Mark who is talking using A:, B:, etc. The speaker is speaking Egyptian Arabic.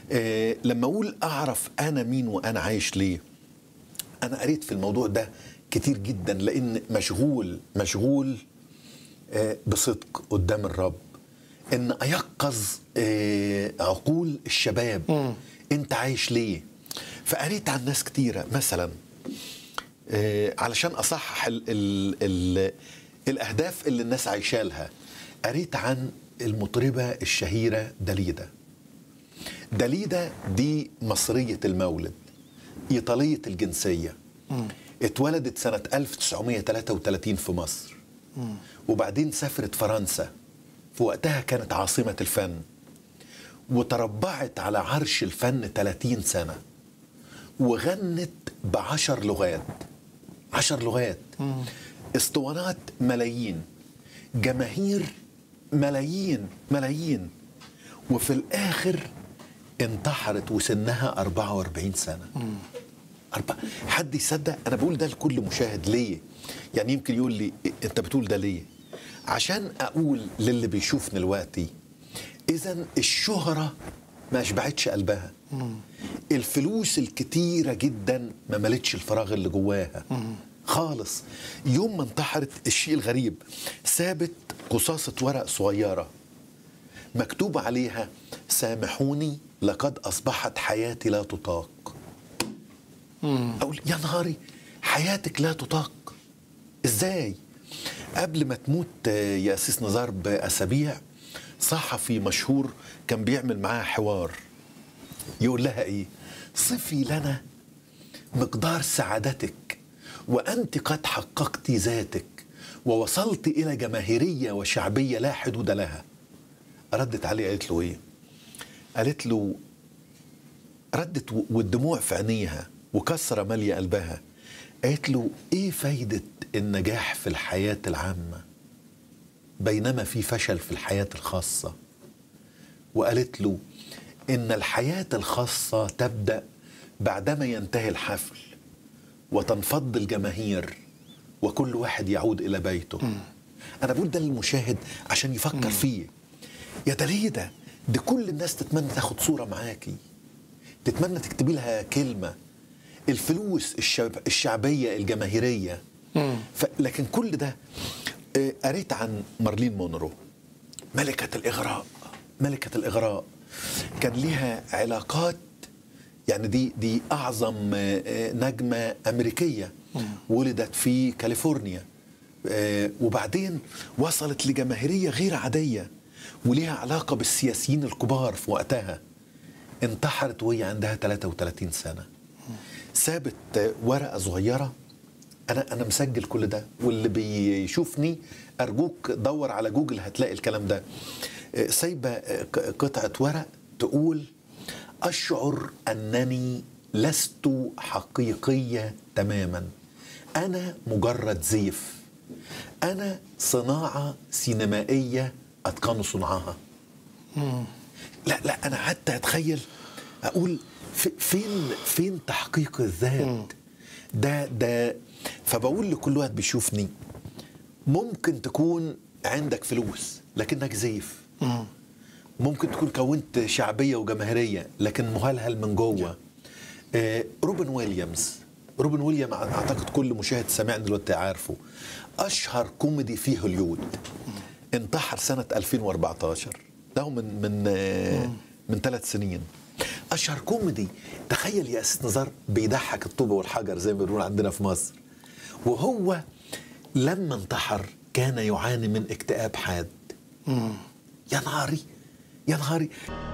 A: آه لما اقول اعرف انا مين وانا عايش ليه انا قريت في الموضوع ده كتير جدا لان مشغول مشغول آه بصدق قدام الرب ان ايقظ آه عقول الشباب م. انت عايش ليه فقريت عن ناس كتيره مثلا آه علشان اصحح ال ال ال الاهداف اللي الناس عايشه لها قريت عن المطربه الشهيره داليدا داليدا دي مصريه المولد ايطاليه الجنسيه م. اتولدت سنه 1933 في مصر م. وبعدين سافرت فرنسا في وقتها كانت عاصمه الفن وتربعت على عرش الفن 30 سنه وغنت بعشر لغات عشر لغات م. اسطوانات ملايين جماهير ملايين ملايين وفي الآخر انتحرت وسنها 44 سنة مم. أربع... حد يصدق أنا بقول ده لكل مشاهد ليه يعني يمكن يقول لي أنت بتقول ده ليه عشان أقول للي بيشوفني دلوقتي إذا الشهرة ما أشبعتش قلبها مم. الفلوس الكتيرة جدا ما ملتش الفراغ اللي جواها مم. خالص يوم ما انتحرت الشيء الغريب سابت قصاصة ورق صغيرة مكتوب عليها سامحوني لقد أصبحت حياتي لا تطاق أقول يا نهاري حياتك لا تطاق إزاي قبل ما تموت يا أسيس نزار بأسابيع صحفي مشهور كان بيعمل معاها حوار يقول لها إيه صفي لنا مقدار سعادتك وأنت قد حققت ذاتك ووصلت إلى جماهيرية وشعبية لا حدود لها ردت عليه قالت له إيه قالت له ردت والدموع في عينيها وكسرة مالية قلبها قالت له إيه فايدة النجاح في الحياة العامة بينما في فشل في الحياة الخاصة وقالت له إن الحياة الخاصة تبدأ بعدما ينتهي الحفل وتنفض الجماهير وكل واحد يعود الى بيته م. انا بقول ده للمشاهد عشان يفكر م. فيه يا دليده دي كل الناس تتمنى تاخد صوره معاكي تتمنى تكتبي لها كلمه الفلوس الشعب الشعبيه الجماهيريه ف... لكن كل ده قريت عن مارلين مونرو ملكه الاغراء ملكه الاغراء كان ليها علاقات يعني دي دي اعظم نجمه امريكيه ولدت في كاليفورنيا وبعدين وصلت لجماهيريه غير عاديه وليها علاقه بالسياسيين الكبار في وقتها انتحرت وهي عندها 33 سنه سابت ورقه صغيره انا انا مسجل كل ده واللي بيشوفني ارجوك دور على جوجل هتلاقي الكلام ده سايبه قطعه ورق تقول اشعر انني لست حقيقيه تماما انا مجرد زيف انا صناعه سينمائيه اتقن صنعها لا لا انا حتى اتخيل اقول فين فين تحقيق الذات ده ده فبقول لكل واحد بيشوفني ممكن تكون عندك فلوس لكنك زيف ممكن تكون كونت شعبيه وجماهيريه لكن مهلهل من جوه آه روبن ويليامز روبن ويليام اعتقد كل مشاهد سمعني دلوقتي عارفه اشهر كوميدي في هوليود انتحر سنه 2014 ده من من آه من ثلاث سنين اشهر كوميدي تخيل يا اساس نزار بيضحك الطوبه والحجر زي ما بنقول عندنا في مصر وهو لما انتحر كان يعاني من اكتئاب حاد يا نهاري يا نهاري